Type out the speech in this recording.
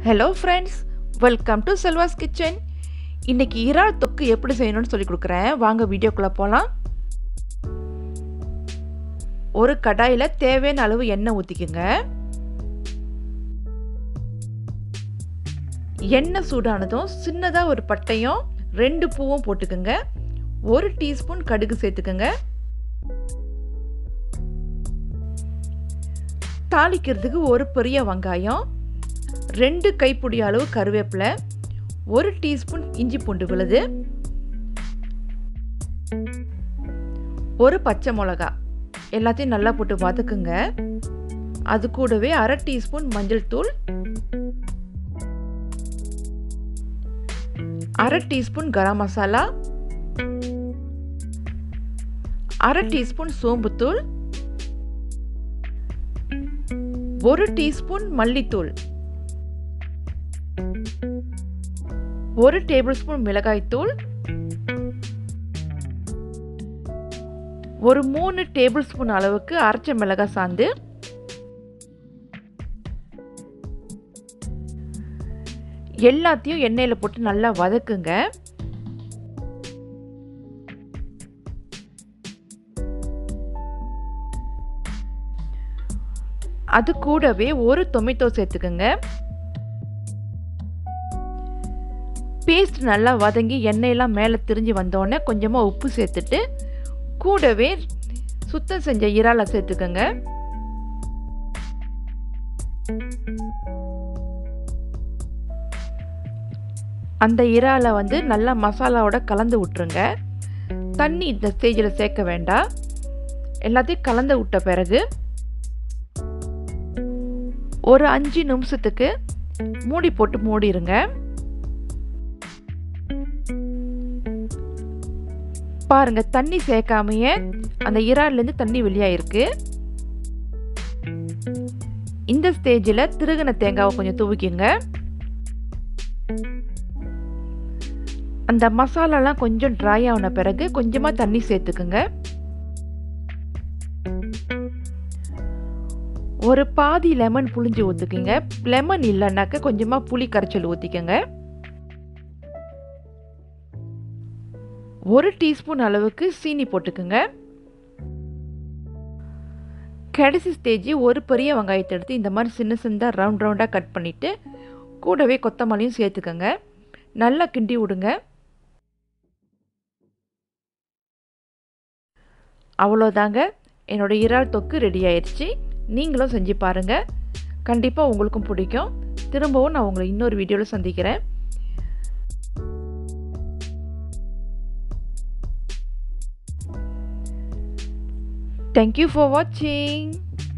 Hello friends welcome to Selva's kitchen இன்னைக்கு இறால் தொக்கு எப்படி செய்யணும்னு சொல்லி கொடுக்குறேன் வாங்க வீடியோக்குள்ளே போகலாம் ஒரு கடாயில் தேவையான அளவு எண்ணெய் ஊற்றிக்குங்க எண்ணெய் சூடானதும் சின்னதாக ஒரு பட்டையும் ரெண்டு பூவும் போட்டுக்குங்க ஒரு டீஸ்பூன் கடுகு சேர்த்துக்குங்க தாளிக்கிறதுக்கு ஒரு பெரிய வெங்காயம் ரெண்டு கைப்பிடி அளவு கருவேப்பிலை ஒரு டீஸ்பூன் இஞ்சி பூண்டு விழுது ஒரு பச்சை மிளகா எல்லாத்தையும் நல்லா போட்டு வதக்குங்க அது கூடவே அரை டீஸ்பூன் மஞ்சள் தூள் அரை டீஸ்பூன் கரம் மசாலா அரை டீஸ்பூன் சோம்புத்தூள் ஒரு டீஸ்பூன் மல்லித்தூள் ஒரு டேபிள் ஸ்பூன் மிளகாய்த்தூள் ஒரு மூணு டேபிள் ஸ்பூன் அளவுக்கு அரைச்ச மிளகாய் சாந்து எல்லாத்தையும் எண்ணெயில் போட்டு நல்லா வதக்குங்க அது கூடவே ஒரு டொமேட்டோ சேர்த்துக்குங்க பேஸ்ட் நல்லா வதங்கி எண்ணெயெல்லாம் மேலே திரிஞ்சு வந்தோடனே கொஞ்சமாக உப்பு சேர்த்துட்டு கூடவே சுத்தம் செஞ்ச இறாலை சேர்த்துக்கோங்க அந்த இறாலை வந்து நல்லா மசாலாவோட கலந்து விட்டுருங்க தண்ணி இந்த ஸ்டேஜில் சேர்க்க வேண்டாம் எல்லாத்தையும் கலந்து விட்ட பிறகு ஒரு அஞ்சு நிமிஷத்துக்கு மூடி போட்டு மூடிடுங்க பாருங்க தண்ணி சேர்க்காமையே அந்த இறால்லேருந்து தண்ணி வெளியாயிருக்கு இந்த ஸ்டேஜில் திருகின தேங்காவை கொஞ்சம் தூவிக்குங்க அந்த மசாலாலாம் கொஞ்சம் ட்ரை ஆன பிறகு கொஞ்சமாக தண்ணி சேர்த்துக்குங்க ஒரு பாதி லெமன் புளிஞ்சு ஊற்றுக்குங்க லெமன் இல்லைன்னாக்க கொஞ்சமாக புளி கரைச்சல் ஊற்றிக்கங்க ஒரு டீஸ்பூன் அளவுக்கு சீனி போட்டுக்குங்க கடைசி ஸ்டேஜ் ஒரு பெரிய வெங்காயத்தை எடுத்து இந்த மாதிரி சின்ன சின்னதாக ரவுண்ட் ரவுண்டாக கட் பண்ணிவிட்டு கூடவே கொத்தமல்லியும் சேர்த்துக்கோங்க நல்லா கிண்டி விடுங்க அவ்வளோதாங்க என்னோடய இறால் தொக்கு ரெடி ஆயிடுச்சு நீங்களும் செஞ்சு பாருங்கள் கண்டிப்பாக உங்களுக்கும் பிடிக்கும் திரும்பவும் நான் உங்களை இன்னொரு வீடியோவில் சந்திக்கிறேன் Thank you for watching.